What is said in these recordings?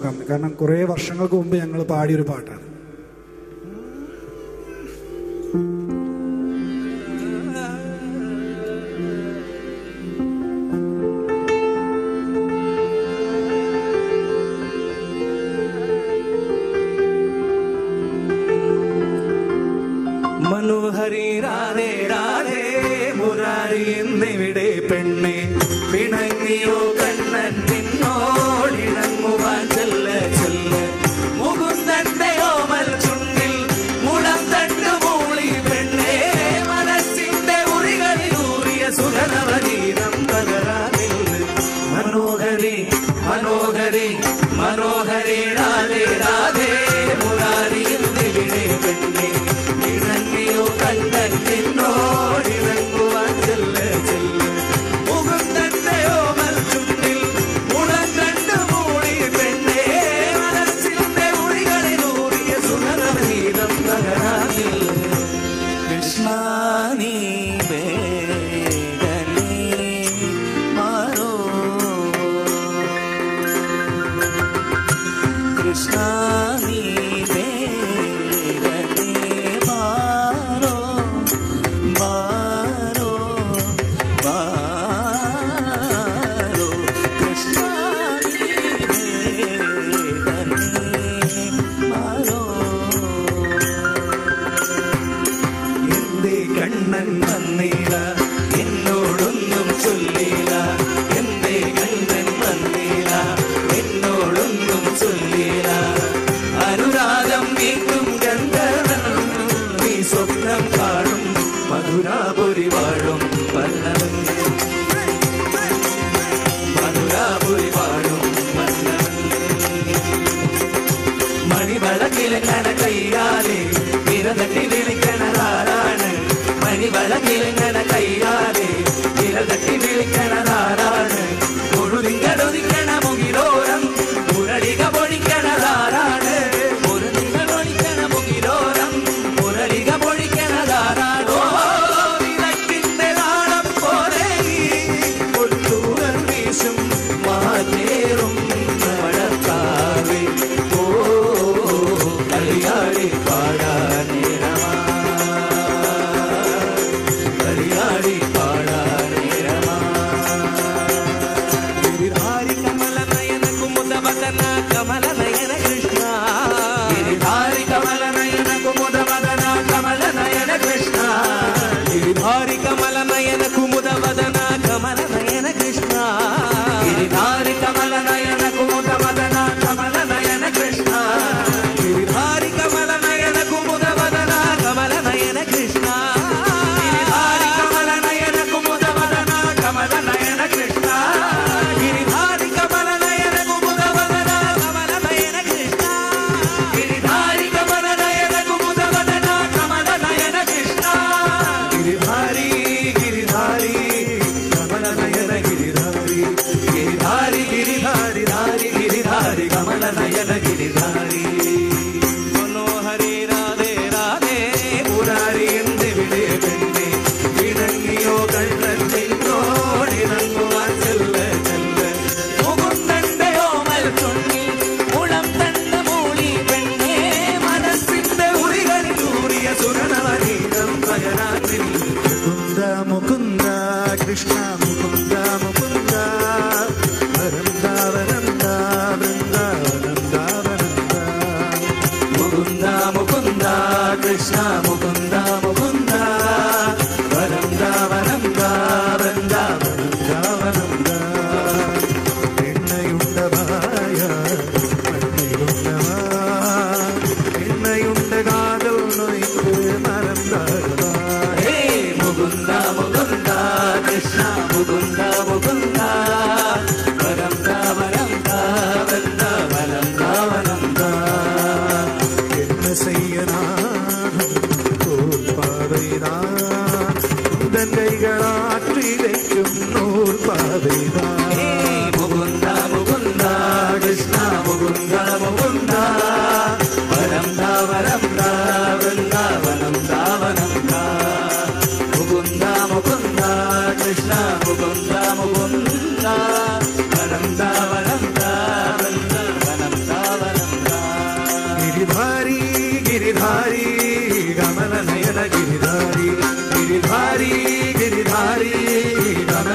കാരണം കുറേ വർഷങ്ങൾക്ക് മുമ്പ് ഞങ്ങൾ പാടിയൊരു പാട്ടാണ് മനോഹരി രാധേ രാധേ മുരാരി എന്നിവിടെ പെണ്ണെ പിണങ്ങിയോ കണ്ണൻ നിന്നോടിണങ്ങുവാൻ ചെല്ല ചെല്ല മുകുന്ദന്റെ ഓമൽ ചുണ്ടിൽ മുളം തണ്ട് മൂളി പെണ്ണെ മനസ്സിന്റെ ഉറികളിൽ ഊറിയ സുഗനവഗീതം പകരാനില്ല മനോഹരി മനോഹരി മനോഹരി രാധേ രാധേ മുരാരി എന്നിവിടെ പെണ്ണെ ഇണങ്ങിയോ കണ്ണൻ നിന്നോടിണങ്ങുവാൻ ചെല്ല ചെല്ല മുകുന്ദന്റെ ഓമൽ ചുണ്ടിൽ മുളം കണ്ട് മൂടി പെണ്ണെ മനസ്സിന്റെ ഉറികളിൽ ഊറിയ സുഗനവഗീതം പകരാനില്ല കൃഷ്ണ നീ വേഗനേ മാറോ കൃഷ്ണ നീ വേഗനേ മാറോ മാറോ മാറോ കൃഷ്ണ നീ വേഗനേ മാറോ എന്റെ കണ്ണൻ വന്നില്ല എന്നോടൊന്നും ചൊല്ലില്ല എന്റെ കണ്ണൻ വന്നില്ല എന്നോടൊന്നും ചൊല്ലില്ല അനുരാഗം വീട്ടും ഗന്ധർവൻ നീ സ്വപ്നം കാണും മധുരാപുരി വാഴും പല്ലവൻ മധുരാപുരി വാഴും പല്ലവൻ മണിവളക്കിലങ്ങണ കയ്യാലെ വിരതട്ടി വിളിക്കണതാരാണ് മണിവളക്കിലങ്ങണ കയ്യാലെ വിരതട്ടി വിളിക്കണതാരാണ് മുഴുതിങ്കടൊതിക്കണ മുകിലോരം മുരളിക പൊഴിക്കണതാരാണ് മുരളികളൊഴിക്കണ മുകിലോരം മുരളിക പൊഴിക്കണതാരാണോ വിളക്കിന്റെ നാളം പോലെ കൊല്ലൂർ വീശും മാറ്റേറും മഴക്കാവേ ഓ കളിയാടി പാടാനേരമാ കളിയാടി പാടാനേരമാ ഗിരിധാരി കമല നയന കുമുദ വദന കമല നയന കൃഷ്ണ ഗിരിധാരി കമല നയന കുമുദ വദന കമല നയന കൃഷ്ണ ഗിരിധാരി കമല നയന കുമുദ വദന കമല നയന കൃഷ്ണ ഗിരിധാരി കമല നയന കുമുദ വദന കമല നയന കൃഷ്ണ ഗിരിധാരി കമല നയന കുമുദ വദന കമല നയന കൃഷ്ണ ഗിരിധാരി കമല നയന കുമുദ വദന കമല നയന കൃഷ്ണ ഗിരിധാരി കമല നയന കുമുദ വദന കമല നയന കൃഷ്ണ ഗിരിധാരി കമല നയന കുമുദ വദന കമല നയന കൃഷ്ണ ഗിരിധാരി ഗിരിധാരി കമല നയന ഗിരിധാരി ഗിരിധാരി ഗിരിധാരി ധാരി ഗിരിധാരി കമല നയന ഗിരിധാരി മനോഹരി രാധേ രാധേ മുരാരി എന്തിവിടെ പെണ്ണെ ഇണങ്ങിയോ കണ്ണോടിനങ്ങുവാൻ ചെല്ല ചെല്ല മുകുന്ദന്റെ ഓമൽ ചുണ്ടി മുളം തണ്ട മൂളി പെണ്ണെ മനസ്സിന്റെ ഉറികളിലൂറിയ സുഗണവനീതം പകരാതിൽ മുകുന്ദ മുകുന്ദ കൃഷ്ണ മുകുന്ദ മുകുന്ദ വരന്ദ വരന്ദ വൃന്ദാവനന്ദ വരന്ദ മുകുന്ദ മുകുന്ദ കൃഷ്ണ മുകുന്ദ മുകുന്ദ വരന്ദ വരന്ദ വൃന്ദ വരന്ദ വരന്ദ എണ്ണയുണ്ടവായ മണ്ണയുണ്ടവാ എണ്ണയുണ്ട കാതൽ നൊയ്ക്ക് മറந்தாடுவாய் ഹേ മുകുന്ദ മുകുന്ദ കൃഷ്ണ മുകുന്ദ മുകുന്ദ വരന്ദ വരന്ദ വരന്ദ വരന്ദ വരന്ദ என்ன செய்ய நானும்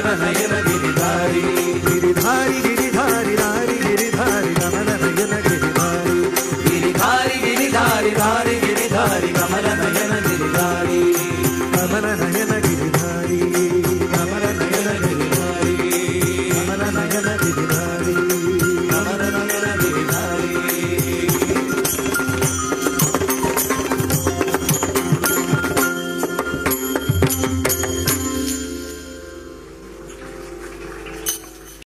കമല നയന ഗിരിധാരി ഗിരിധാരി ഗിരിധാരി ധാരി ഗിരിധാരി കമല നയന ഗിരിധാരി ഗിരിധാരി ഗിരിധാരി ധാരി ഗിരിധാരി കമല നയന ഗിരിധാരി